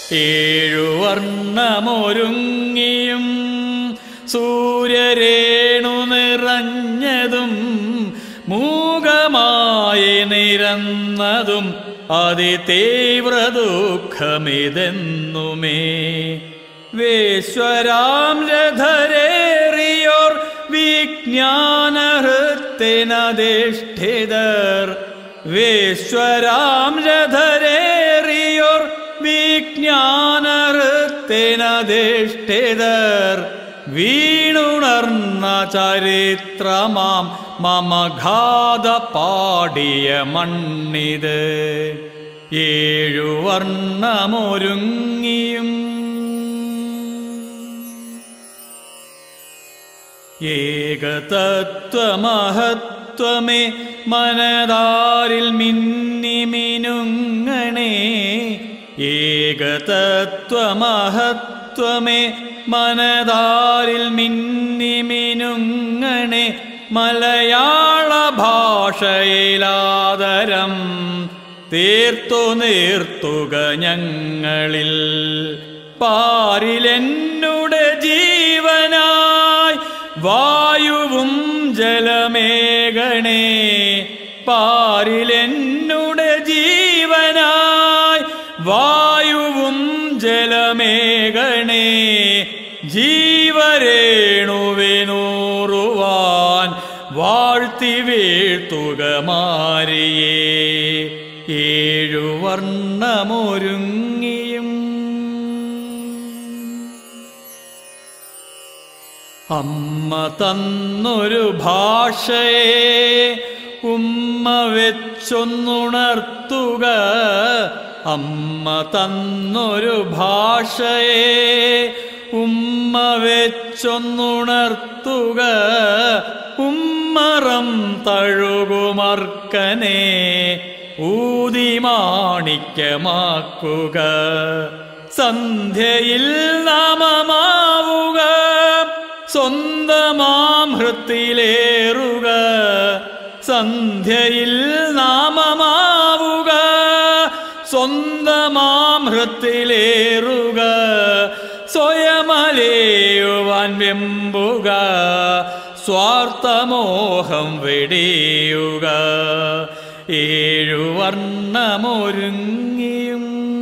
ഏഴു വർണ്ണമൊരുങ്ങിയും സൂര്യരേണു നിറഞ്ഞതും മൂകമായി നിരന്നതും അതിതീവ്ര ദുഃഖമിതെന്നുമേ വേശ്വരാം രഥരേറിയോർ വിജ്ഞാനഹൃത്തിനധിഷ്ഠിതർ വേശ്വരാം രഥരേറിയോർ വിജ്ഞാനഹൃത്തിനധിഷ്ഠിതർ വീണുണർന്ന ചരിത്രമാം മമഘാത പാടിയ മണ്ണിത് ഏഴു വർണ്ണമൊരുങ്ങിയും ഏകതത്വമഹത്വമേ മനതാരിൽ മിന്നി മിനുങ്ങണേ ഏകതത്വമഹത്വമേ മനതാരിൽ മിന്നി മിനുങ്ങണേ മലയാള ഭാഷയിലാദരം തീർത്തു നിർത്തുക ഞങ്ങളിൽ പാരിലെന്നുടെ ജീവനായി വായുവും ജലമേകണേ പാരിലെന്നുടെ ജീവനായി വായുവും ജലമേകണേ ജീവരേണുവിനൂറുവാൻ വാഴ്ത്തി വീഴ്ത്തുക മാരിയേ ഏഴു വർണ്ണമൊരുങ്ങിയും അമ്മ തന്നൊരു ഭാഷയെ ഉമ്മ വെച്ചൊന്നുണർത്തുക അമ്മ തന്നൊരു ഭാഷയെ ഉമ്മ വെച്ചൊന്നുണർത്തുക ഉമ്മറം തഴുകുമർക്കനെ ഊതി മാണിക്യമാക്കുക സന്ധ്യയിൽ നാമമാവുക സ്വന്തമാം ഹൃത്തിലേറുക സന്ധ്യയിൽ നാമമാവുക സ്വന്തമാം ഹൃത്തിലേറുക സ്വയമലേയുവാൻ വെമ്പുക സ്വാർത്ഥമോഹം വെടിയുക ഏഴു വർണ്ണമൊരുങ്ങിയും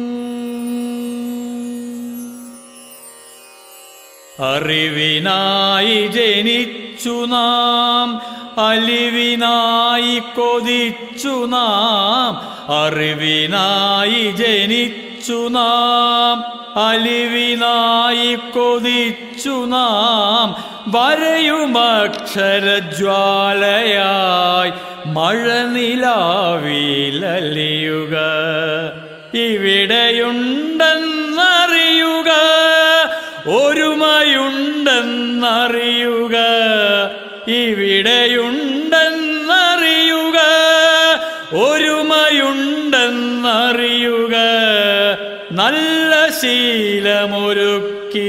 അറിവിനായി ജനിച്ചു നാം അലിവിനായി കൊതിച്ചു നാം അറിവിനായി ജനിച്ചു നാം അലിവിനായി കൊതിച്ചു നാം വരയുമക്ഷരജ്വാലയായി മഴനിലാവിലലിയുക ഇവിടെയുണ്ടെന്നറിയുക ഒരുമയുണ്ടെന്നറിയുക ഇവിടെയുണ്ടെന്നറിയുക ഒരുമയുണ്ടെന്നറിയുക നല്ല ശീലമൊരുക്കി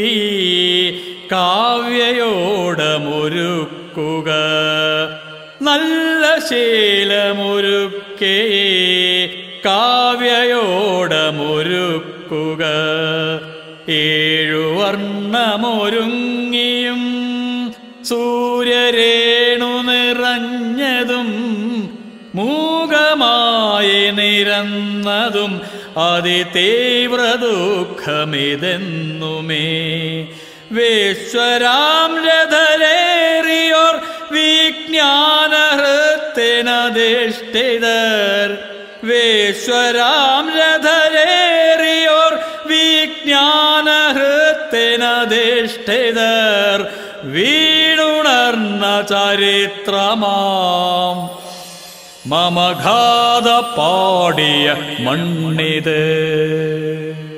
കാവ്യയോടമൊരുക്കുക നല്ല ശീലമൊരുക്കി കാവ്യയോടമൊരുക്കുക ഏഴു വർണ്ണമൊരുങ്ങിയും സൂര്യരേണു നിറഞ്ഞതും മൂകമായി നിരന്നതും അതിതീവ്ര ദുഃഖമിതെന്നുമേ വേശ്വരാം രഥലേറിയോർ വിജ്ഞാനഹൃത്തിനധിഷ്ഠിതർ വേശ്വരാം രഥലേറിയോർ വിജ്ഞാനഹൃത്തിനധിഷ്ഠിതർ വീണുണർന്ന ചരിത്രമാം മമഘാത പാടിയ മണ്ണിത്